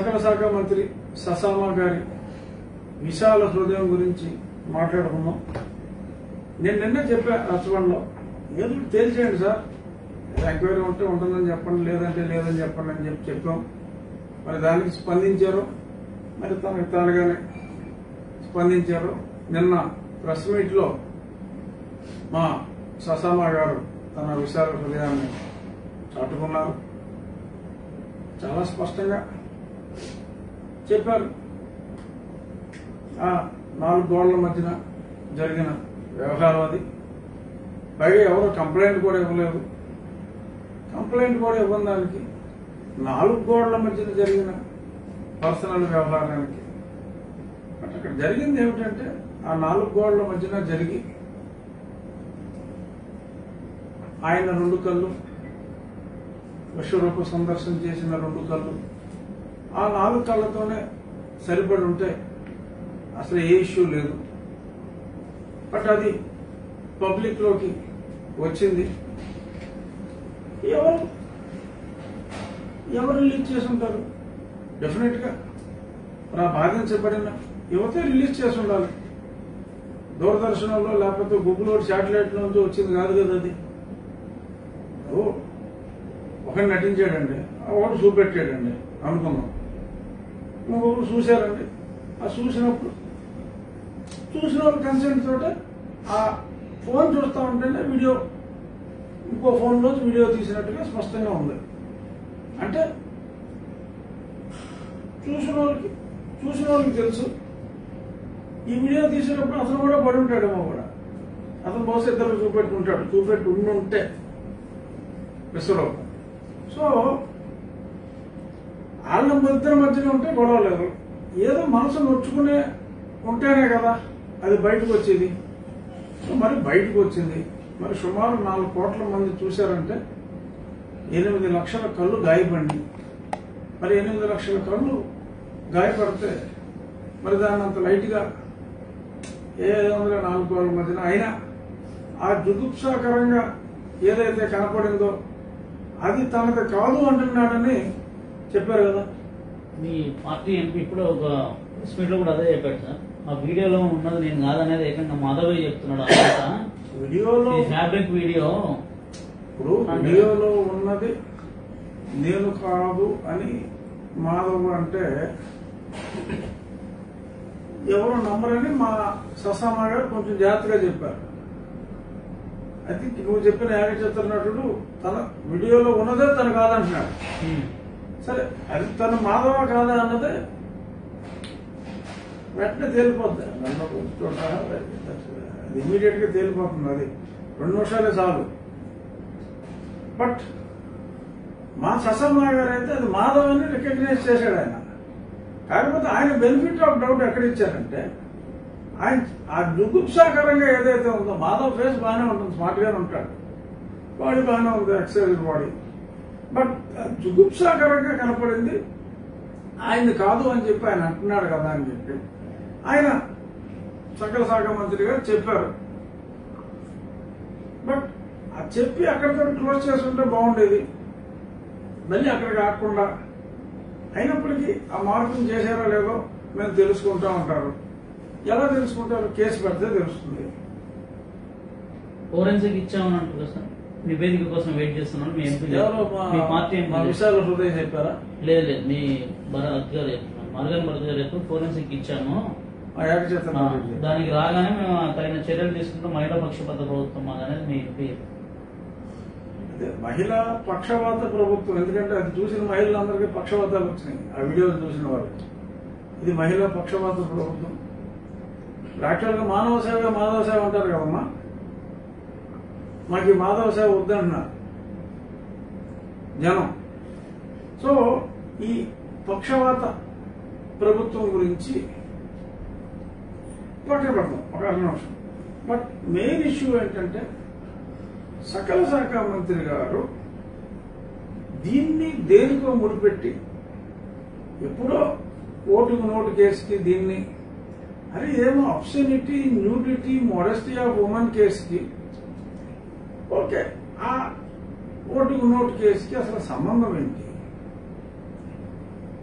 సకల శాఖ మంత్రి ససామా గారి విశాల హృదయం గురించి మాట్లాడుకున్నాం నేను నిన్న చెప్పా రచబండలో ఏదో ఒకటి తేల్చేయండి సార్ ఎంక్వైరీ ఉంటే ఉంటుందని చెప్పండి లేదంటే లేదని చెప్పండి అని చెప్పి చెప్పాం మరి దానికి స్పందించారు మరి తనకు తానుగానే స్పందించారు నిన్న ప్రెస్ మీట్లో మా ససామా గారు తన విశాల హృదయాన్ని చాటుకున్నారు చాలా స్పష్టంగా చెప్పారు ఆ నాలుగు గోడల మధ్యన జరిగిన వ్యవహారం అది పైగా ఎవరు కంప్లైంట్ కూడా ఇవ్వలేదు కంప్లైంట్ కూడా ఇవ్వని దానికి నాలుగు గోడల మధ్యన జరిగిన పర్సనల్ వ్యవహారానికి బట్ అక్కడ జరిగింది ఏమిటంటే ఆ నాలుగు గోడల మధ్యన జరిగి ఆయన రెండు కళ్ళు విశ్వరూప సందర్శన చేసిన రెండు కళ్ళు ఆ నాలుగు కళ్ళతోనే సరిపడి ఉంటే అసలు ఏ ఇష్యూ లేదు బట్ అది పబ్లిక్ లోకి వచ్చింది ఎవరు ఎవరు రిలీజ్ చేసి ఉంటారు డెఫినెట్ గా నా బాధించబడిన యువతే రిలీజ్ చేసి ఉండాలి దూరదర్శనంలో లేకపోతే గూగుల్ శాటిలైట్ నుంచి వచ్చింది కాదు కదా అది ఓ ఒకటి నటించాడండి ఒకటి చూపెట్టాడండి అనుకున్నాం ఇంకొకరు చూశారండి ఆ చూసినప్పుడు చూసిన వాళ్ళ కన్సెంట్ తోటే ఆ ఫోన్ చూస్తా ఉంటేనే వీడియో ఇంకో ఫోన్లో వీడియో తీసినట్టుగా స్పష్టంగా ఉంది అంటే చూసిన వాళ్ళకి చూసిన వాళ్ళకి తెలుసు ఈ వీడియో తీసినప్పుడు అతను కూడా పడి ఉంటాడేమో కూడా అతను బహుశా ఇద్దరు చూపెట్టుకుంటాడు చూపెట్టి ఉండి ఉంటే విశ్వరూపం సో వాళ్ళ ఇద్దరి మధ్యన ఉంటే గొడవ లేదు ఏదో మనసు నొచ్చుకునే ఉంటేనే కదా అది బయటకు వచ్చేది సో మరి బయటకు వచ్చింది మరి సుమారు నాలుగు కోట్ల మంది చూశారంటే ఎనిమిది లక్షల కళ్ళు గాయపడి మరి ఎనిమిది లక్షల కళ్ళు గాయపడితే మరి దాన్ని అంత లైట్గా ఏ వందల నాలుగు కోట్ల మధ్యన అయినా ఆ జుగుప్సాకరంగా ఏదైతే కనపడిందో అది తనది కాదు అంటున్నాడని చెప్పారు కదా మీ పార్టీ ఎంపీ ఇప్పుడు ఒక ప్రెస్ మీట్ లో కూడా అదే చెప్పాడు సార్ ఆ వీడియోలో ఉన్నది నేను కాదనేది ఏకంగా మాధవయ్య చెప్తున్నాడు అన్నమాట వీడియోలో ఈ ఫ్యాబ్రిక్ వీడియో ఇప్పుడు వీడియోలో ఉన్నది నేను కాదు అని మాధవ్ అంటే ఎవరు నమ్మరని మా ససామా గారు కొంచెం జాగ్రత్తగా చెప్పారు ఐ థింక్ నువ్వు చెప్పిన ఏకచిత్ర నటుడు తన వీడియోలో ఉన్నదే తను కాదంటున్నాడు ఉమ్, సరే అది తను మాధవ కాదా అన్నదే వెంటనే తేలిపోద్ది నన్ను కూర్చోటా, అది ఇమీడియట్ గా తేలిపోతుంది అది రెండు నిమిషాలే చాలు బట్ మా ససమ్మ గారు అయితే అది మాధవ్ అని రికగ్నైజ్ చేశాడు ఆయన కాకపోతే ఆయన బెనిఫిట్ ఆఫ్ డౌట్ ఎక్కడ ఇచ్చారంటే ఆయన ఆ జుగుప్సాకరంగా ఏదైతే ఉందో మాధవ్ ఫేస్ బాగానే ఉంటుంది స్మార్ట్ గానే ఉంటాడు బాడీ బాగానే ఉంది ఎక్సైజ్ బాడీ బట్ జుగుప్సాకరంగా కనపడింది ఆయన్ని కాదు అని చెప్పి ఆయన అంటున్నాడు కదా అని చెప్పి ఆయన సకల శాఖ మంత్రి గారు చెప్పారు బట్ అది చెప్పి అక్కడితో క్లోజ్ చేసుకుంటే బాగుండేది మళ్ళీ అక్కడ కాకుండా అయినప్పటికీ ఆ మార్పును చేశారో లేదో మేము తెలుసుకుంటా ఉంటారు ఎలా తెలుసుకుంటారు కేసు పెడితే తెలుస్తుంది ఫోరెన్సిక్ ఇచ్చామని అంటారు సార్ నివేదిక కోసం వెయిట్ చేస్తున్నాను మీ ఎంపీ ఎవరో మా- మీ పార్టీ మా ఎంపీ విశాల హృదయం చెప్పారా లేదు లేదు మీ భరత్ గారు చెప్తున్నారు మార్గన్ భరత్ గారు చెప్తూ ఫోరెన్సిక్ ఇచ్చాము ఆ ఏకచేతన ఆ, రెడ్డి. దానికి రాగానే మేము తగిన చర్యలు తీసుకుంటాం మహిళా పక్షపాత ప్రభుత్వం అనేది మీ ఎంపీ అదే మహిళా పక్షవాత ప్రభుత్వం ఎందుకంటే అది చూసిన మహిళలందరికీ పక్షవాతాలు వచ్చినాయి ఆ వీడియో చూసిన వాళ్ళు ఇది మహిళా పక్షవాత ప్రభుత్వం యాక్చువల్గా మానవ సేవ మాధవ సేవ అంటారు కదమ్మా మాకు ఈ మాధవ సేవ వద్దంటున్నారు జనం సో ఈ పక్షవాత ప్రభుత్వం గురించి పక్కన పెడతాం ఒక అర నిమిషం బట్ మెయిన్ ఇష్యూ ఏంటంటే సకల శాఖ మంత్రి గారు దీన్ని దేనికో ముడిపెట్టి ఎప్పుడో ఓటుకు నోటు కేసుకి దీన్ని అరే ఏమో obscenity nudity modesty of women కేసుకి ఓకే ఆ ఓటుకు నోటు కేసుకి అసలు సంబంధం ఏంటి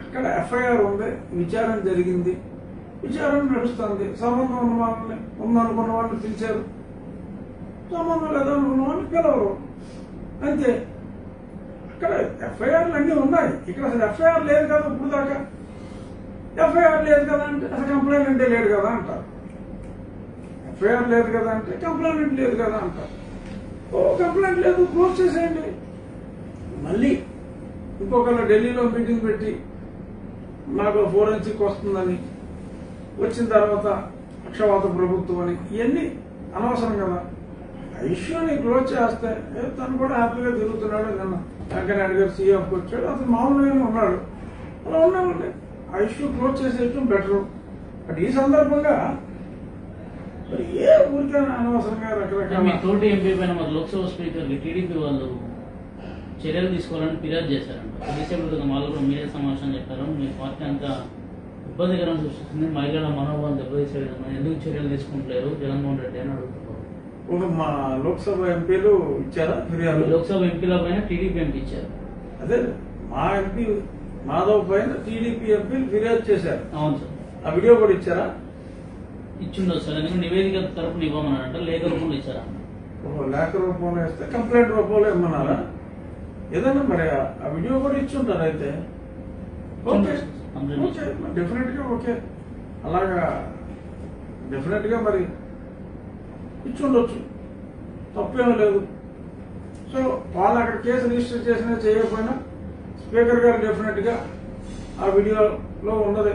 అక్కడ ఎఫ్ఐఆర్ ఉంది విచారణ జరిగింది విచారణ నడుస్తుంది సంబంధం ఉన్న వాళ్ళని ఉందనుకున్న వాళ్ళని పిలిచారు సంబంధం లేదనుకున్న వాళ్ళని పిలవరు అంతే ఇక్కడ ఎఫ్ఐఆర్లు అన్నీ ఉన్నాయి ఇక్కడ అసలు ఎఫ్ఐఆర్ లేదు కదా ఇప్పుడు దాకా ఎఫ్ఐఆర్ లేదు కదా అంటే అసలు కంప్లైంట్ అంటే లేదు కదా అంటారు ఎఫ్ఐఆర్ లేదు కదా అంటే కంప్లైంట్ లేదు కదా అంటారు ఓ కంప్లైంట్ లేదు క్లోజ్ చేసేయండి మళ్ళీ ఇంకొకళ్ళు ఢిల్లీలో మీటింగ్ పెట్టి నాకు ఫోరెన్సిక్ వస్తుందని వచ్చిన తర్వాత పక్షవాత ప్రభుత్వం అని ఇవన్నీ అనవసరం కదా ఆ ఇష్యూని క్లోజ్ చేస్తే ఏ తను కూడా హ్యాపీగా తిరుగుతున్నాడు నిన్న వెంకయ్యనాయుడు గారు సీఎంకి వచ్చాడు అతను మామూలుగానే ఉన్నాడు అలా ఉన్నామండి ఆ ఇష్యూ క్లోజ్ చేసేయటం బెటర్ బట్ ఈ సందర్భంగా మరి ఏ ఊరికైనా అనవసరంగా మీ రకరకాల తోటి ఎంపీ పైన మరి లోక్సభ స్పీకర్ టీడీపీ వాళ్ళు చర్యలు తీసుకోవాలని ఫిర్యాదు చేశారంట కొద్దిసేపు క్రితం వాళ్ళు కూడా మీడియా సమావేశం చెప్పారు మీ పార్టీ అంతా ఇబ్బందికరం సృష్టిస్తుంది మహిళల మనోభావం దెబ్బతీసే విధంగా ఎందుకు చర్యలు తీసుకుంటలేరు జగన్మోహన్ రెడ్డి అని అడుగుతున్నారు ఒక మా లోక్సభ ఎంపీలు ఇచ్చారా ఫిర్యాదు లోక్సభ ఎంపీల పైన టీడీపీ ఎంపీ ఇచ్చారు అదే మా ఎంపీ మాధవ్ పైన టీడీపీ ఎంపీలు ఫిర్యాదు చేశారు అవును సార్ ఆ వీడియో కూడా ఇచ్చారా ఇచ్చిండొచ్చు సార్ ఎందుకంటే నివేదిక తరపున ఇవ్వమన్నారంట లేఖ రూపంలో ఇచ్చారంట ఓహో, లేఖ రూపంలో ఇస్తే కంప్లైంట్ రూపంలో ఇమ్మన్నారా ఏదన్నా మరి ఆ- ఆ వీడియో కూడా ఇచ్చుంటారు అయితే ఓకే అందరూ ఓకే డెఫినెట్ గా ఓకే అలాగా డెఫినెట్ గా మరి ఇచ్చుండొచ్చు తప్పేమీ లేదు సో వాళ్ళు అక్కడ కేసు రిజిస్టర్ చేసినా చేయకపోయినా స్పీకర్ గారు డెఫినెట్ గా ఆ వీడియోలో ఉన్నది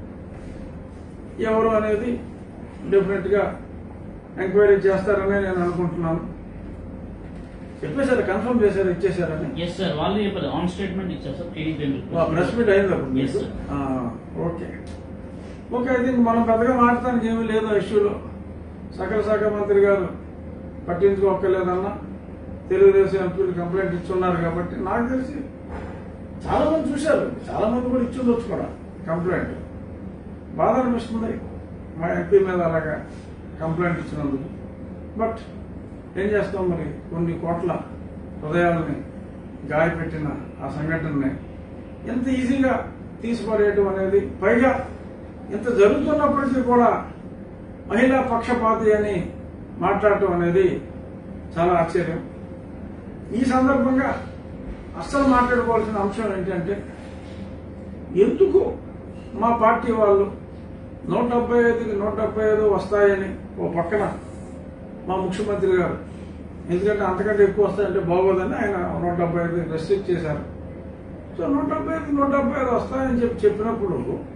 ఎవరు అనేది డెఫినెట్ గా ఎంక్వైరీ చేస్తారని నేను అనుకుంటున్నాను చెప్పేశారు కన్ఫర్మ్ చేశారు ఇచ్చేశారని ఎస్ సార్ వాళ్ళు చెప్పారు ఆన్ స్టేట్మెంట్ ఇచ్చారు సార్ టీడీపీ ప్రెస్ మీట్ అయింది అప్పుడు Yes, మీకు? sir. ఆ, ఓకే ఓకే అయితే ఇంక మనం పెద్దగా మాట్లాడటానికి ఏమీ లేదు ఆ ఇష్యూలో సకల శాఖ మంత్రి గారు పట్టించుకోక్కర్లేదన్నా తెలుగుదేశం ఎంపీలు కంప్లైంట్ ఇచ్చున్నారు కాబట్టి నాకు తెలిసి చాలా మంది చూశారు చాలా మంది కూడా ఇచ్చుండొచ్చు కూడా కంప్లైంట్ బాధ అనిపిస్తుంది మా ఎంపీ మీద అలాగా కంప్లైంట్ ఇచ్చినందుకు బట్ ఏం చేస్తాం మరి కొన్ని కోట్ల హృదయాలని గాయపెట్టిన ఆ సంఘటనని ఎంత ఈజీగా తీసిపడేయటం అనేది పైగా ఇంత జరుగుతున్నప్పటికీ కూడా మహిళా పక్షపాతి అని మాట్లాడటం అనేది చాలా ఆశ్చర్యం ఈ సందర్భంగా అస్సలు మాట్లాడుకోవాల్సిన అంశం ఏంటంటే ఎందుకు మా పార్టీ వాళ్ళు నూట డెబ్బై ఐదుకి నూట డెబ్బై ఐదు వస్తాయని ఓ పక్కన మా ముఖ్యమంత్రి గారు ఎందుకంటే అంతకంటే ఎక్కువ వస్తాయంటే బాగోదని ఆయన నూట డెబ్బై ఐదు రెస్ట్రిక్ట్ చేశారు సో నూట డెబ్బై ఐదు నూట డెబ్బై ఐదు వస్తాయని చెప్పి చెప్పినప్పుడు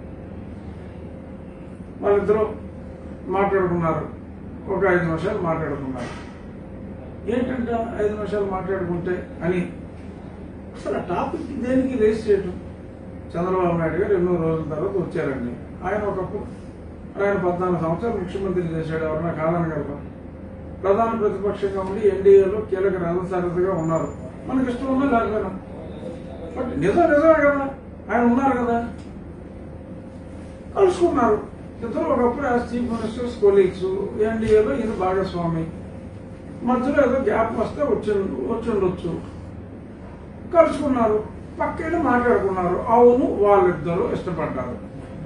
వాళ్ళిద్దరూ మాట్లాడుకున్నారు ఒక ఐదు నిమిషాలు మాట్లాడుకున్నారు ఏంటంటే ఐదు నిమిషాలు మాట్లాడుకుంటే అని అసలు ఆ టాపిక్ దేనికి రేస్ చేయటం చంద్రబాబు నాయుడు గారు ఎన్నో రోజుల తర్వాత వచ్చారండి ఆయన ఒకప్పుడు ఆయన పద్నాలుగు సంవత్సరాలు ముఖ్యమంత్రి చేశాడు ఎవరన్నా కాదనగలరా ప్రధాన ప్రతిపక్షంగా ఉండి ఎన్డీఏలో కీలక రథసారథిగా ఉన్నారు మనకి ఇష్టం ఉన్నా లేకపోయినా బట్ నిజం నిజమే కదా ఆయన ఉన్నారు కదా కలుసుకున్నారు ఇద్దరు ఒకప్పుడు యాజ్ చీఫ్ మినిస్టర్స్ కొలీగ్స్ ఎన్డీఏలో ఈయన భాగస్వామి మధ్యలో ఏదో గ్యాప్ వస్తే వచ్చి వచ్చి ఉండొచ్చు కలుసుకున్నారు పక్కన మాట్లాడుకున్నారు అవును వాళ్ళిద్దరూ ఇష్టపడ్డారు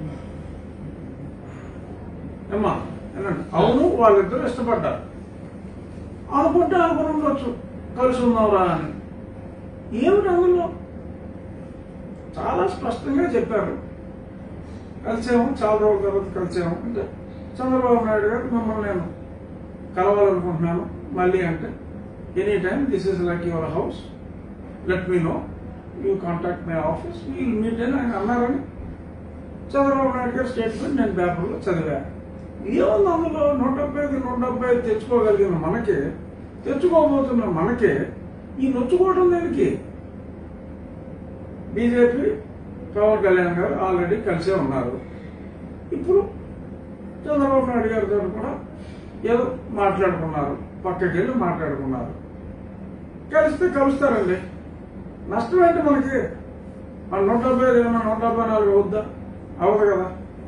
ఏమ్మా ఏనండి అవును వాళ్ళిద్దరూ ఇష్టపడ్డారు అనుకుంటే అనుకుని ఉండొచ్చు కలిసి ఉన్నావురా అని ఏమిటి అందులో చాలా స్పష్టంగా చెప్పారు కలిసాము చాలా రోజుల తర్వాత కలిసాము అంటే చంద్రబాబు నాయుడు గారు మిమ్మల్ని నేను కలవాలనుకుంటున్నాను మళ్ళీ అంటే any time this is like your house let me know you contact my office we'll meet అని ఆయన అన్నారని చంద్రబాబు నాయుడు గారి స్టేట్మెంట్ నేను పేపర్లో చదివా ఏముంది అందులో నూట డెబ్బై ఐదు నూట డెబ్బై ఐదు తెచ్చుకోగలిగిన మనకి తెచ్చుకోబోతున్న మనకి ఈ నొచ్చుకోవడం దేనికి బీజేపీ పవన్ కళ్యాణ్ గారు ఆల్రెడీ కలిసే ఉన్నారు ఇప్పుడు చంద్రబాబు నాయుడు గారితో కూడా ఏదో మాట్లాడుకున్నారు పక్కకి వెళ్ళి మాట్లాడుకున్నారు కలిస్తే కలుస్తారండి నష్టం ఏంటి మనకి మన నూట డెబ్బై ఐదు ఏమన్నా నూట డెబ్బై నాలుగు అవుద్దా అవ్వదు కదా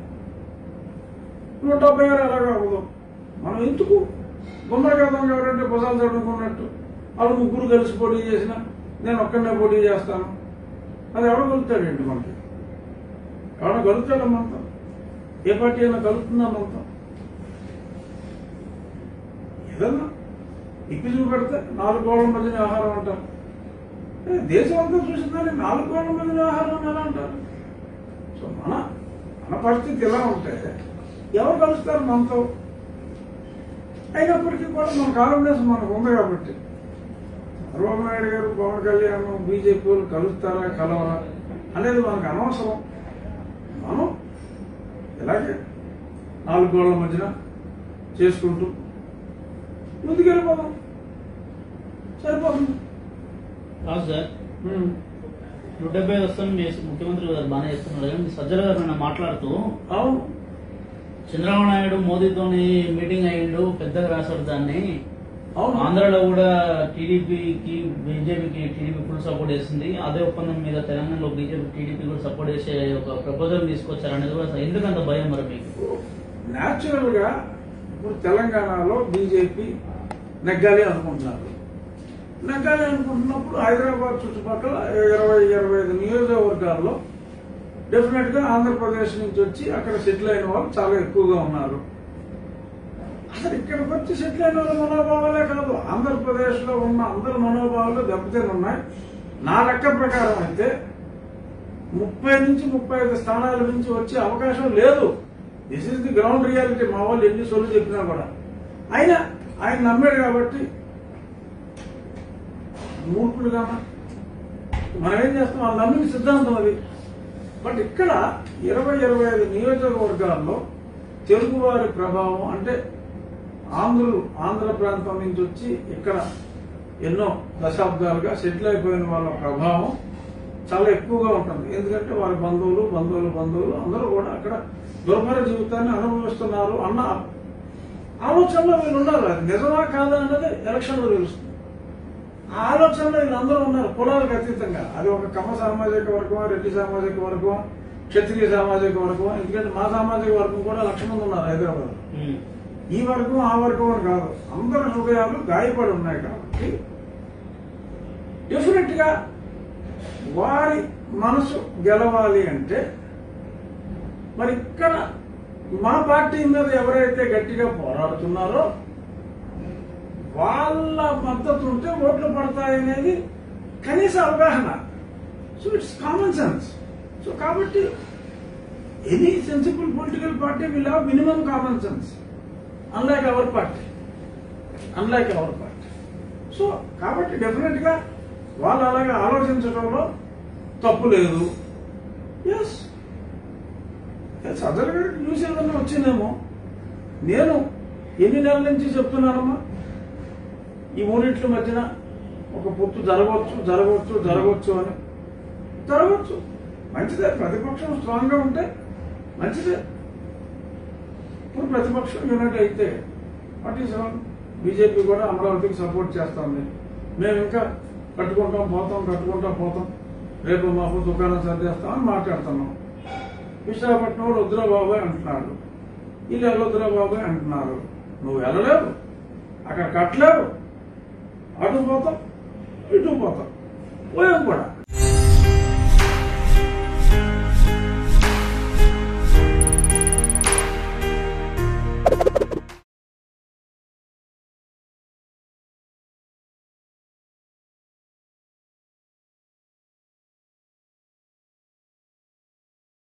నూట డెబ్బై ఆరు ఎలాగో అవ్వదు మనం ఎందుకు గుమ్మడికాదం ఎవరంటే భుజాలు చదువుకున్నట్టు వాళ్ళు ముగ్గురు కలిసి పోటీ చేసిన నేను ఒక్కనే పోటీ చేస్తాను అది ఎవరు కొలుతాడండి మనకి ఎవరైనా కలుగుతాడా మనతో ఏ పార్టీ అయినా కలుగుతుందా మనతో ఏదన్నా ఇప్పి చూపెడితే నాలుగు గోడల మధ్యన ఆహారం అంటారు ఏ, దేశం అంతా చూసిందని నాలుగు గోడల మధ్యన ఆహారం అని ఎలా అంటారు సో మన మన పరిస్థితి ఇలా ఉంటే ఎవరు కలుస్తారు మనతో అయినప్పటికీ కూడా మన కాంగ్రెస్ మనకు ఉంది కాబట్టి చంద్రబాబు నాయుడు గారు పవన్ కళ్యాణ్ బీజేపీ వాళ్ళు కలుస్తారా కలవరా అనేది మనకు అనవసరం మనం ఇలాగే నాలుగు గోడల మధ్యన చేసుకుంటూ ముందుకెళ్ళిపోదాం సరిపోతుంది కాదు సార్ ఉమ్. నూట డెబ్బై వస్తాం చేసి ముఖ్యమంత్రి గారు బాగానే చేస్తున్నారు కానీ సజ్జల గారు నిన్న మాట్లాడుతూ అవును చంద్రబాబు నాయుడు మోదీతోని మీటింగ్ అయ్యిండు పెద్దగా రాశాడు దాన్ని అవును ఆంధ్రాలో కూడా టీడీపీకి బీజేపీకి టీడీపీ ఫుల్ సపోర్ట్ చేసింది అదే ఒప్పందం మీద తెలంగాణలో బీజేపీ టీడీపీ కూడా సపోర్ట్ చేసే ఒక ప్రపోజల్ తీసుకొచ్చారు అనేది కూడా అసలు ఎందుకంత భయం మరి మీకు న్యాచురల్ గా ఇప్పుడు తెలంగాణలో బీజేపీ నెగ్గాలి అనుకుంటున్నారు నెగ్గాలి అనుకుంటున్నప్పుడు హైదరాబాద్ చుట్టుపక్కల ఇరవై ఇరవై ఐదు నియోజకవర్గాల్లో డెఫినెట్ గా ఆంధ్రప్రదేశ్ నుంచి వచ్చి అక్కడ సెటిల్ అయిన వాళ్ళు చాలా ఎక్కువగా ఉన్నారు అసలు ఇక్కడికి వచ్చి సెటిల్ అయిన వాళ్ళ మనోభావాలే కాదు ఆంధ్రప్రదేశ్ లో ఉన్న అందరి మనోభావాలు దెబ్బతిని ఉన్నాయి నా లెక్క ప్రకారం అయితే ముప్పై నుంచి ముప్పై ఐదు స్థానాల నుంచి వచ్చే అవకాశం లేదు this is the ground reality మా వాళ్ళు ఎన్ని సొల్లు చెప్పినా కూడా అయినా ఆయన నమ్మాడు కాబట్టి మూర్ఖులుగా మనం ఏం చేస్తాం వాళ్ళు నమ్మిన సిద్ధాంతం అది బట్ ఇక్కడ ఇరవై ఇరవై ఐదు నియోజకవర్గాల్లో తెలుగువారి ప్రభావం అంటే ఆంధ్రులు ఆంధ్ర ప్రాంతం నుంచి వచ్చి ఇక్కడ ఎన్నో దశాబ్దాలుగా సెటిల్ అయిపోయిన వాళ్ళ ప్రభావం చాలా ఎక్కువగా ఉంటుంది ఎందుకంటే వారి బంధువులు బంధువులు బంధువులు అందరూ కూడా అక్కడ దుర్భర జీవితాన్ని అనుభవిస్తున్నారు అన్న ఆలోచనలో వీళ్ళు ఉన్నారు అది నిజమా కాదా అన్నది ఎలక్షన్లో తెలుస్తుంది ఆ ఆలోచనలో వీళ్ళందరూ ఉన్నారు కులాలకు అతీతంగా అది ఒక కమ్మ సామాజిక వర్గం రెడ్డి సామాజిక వర్గం క్షత్రియ సామాజిక వర్గం ఎందుకంటే మా సామాజిక వర్గం కూడా లక్ష మంది ఉన్నారు హైదరాబాద్ ఉమ్. ఈ వర్గం ఆ వర్గం అని కాదు అందరి హృదయాలు గాయపడి ఉన్నాయి కాబట్టి డెఫినెట్ గా వారి మనసు గెలవాలి అంటే మరి ఇక్కడ మా పార్టీ మీద ఎవరైతే గట్టిగా పోరాడుతున్నారో వాళ్ళ మద్దతు ఉంటే ఓట్లు పడతాయనేది కనీస అవగాహన so it's common sense so కాబట్టి any sensible political party will have minimum common sense unlike our party unlike our party so కాబట్టి డెఫినెట్ గా వాళ్ళు అలాగే ఆలోచించడంలో తప్పు లేదు ఎస్ సదర్ గారికి న్యూస్ ఏదన్నా వచ్చిందేమో నేను ఎన్ని నెలల నుంచి చెప్తున్నానమ్మా ఈ మూడింట్ల మధ్యన ఒక పొత్తు జరగవచ్చు జరగవచ్చు జరగవచ్చు అని జరగవచ్చు మంచిదే ప్రతిపక్షం స్ట్రాంగ్ గా ఉంటే మంచిదే ఇప్పుడు ప్రతిపక్షం యూనిట్ అయితే వాట్ ఈస్ రాంగ్ బీజేపీ కూడా అమరావతికి సపోర్ట్ చేస్తుంది మేము ఇంకా కట్టుకుంటాం పోతాం కట్టుకుంటాం పోతాం రేపు మాకు దుకాణం సర్దేస్తామని మాట్లాడుతున్నాం విశాఖపట్నం వాడు వద్దురా బాబాయ్ అంటున్నాడు వీళ్ళు వెళ్ళొద్దురా బాబాయ్ అంటున్నారు నువ్వు వెళ్ళలేవు అక్కడ కట్టలేవు అటు పోతాం ఇటు పోతాం పోయాం కూడా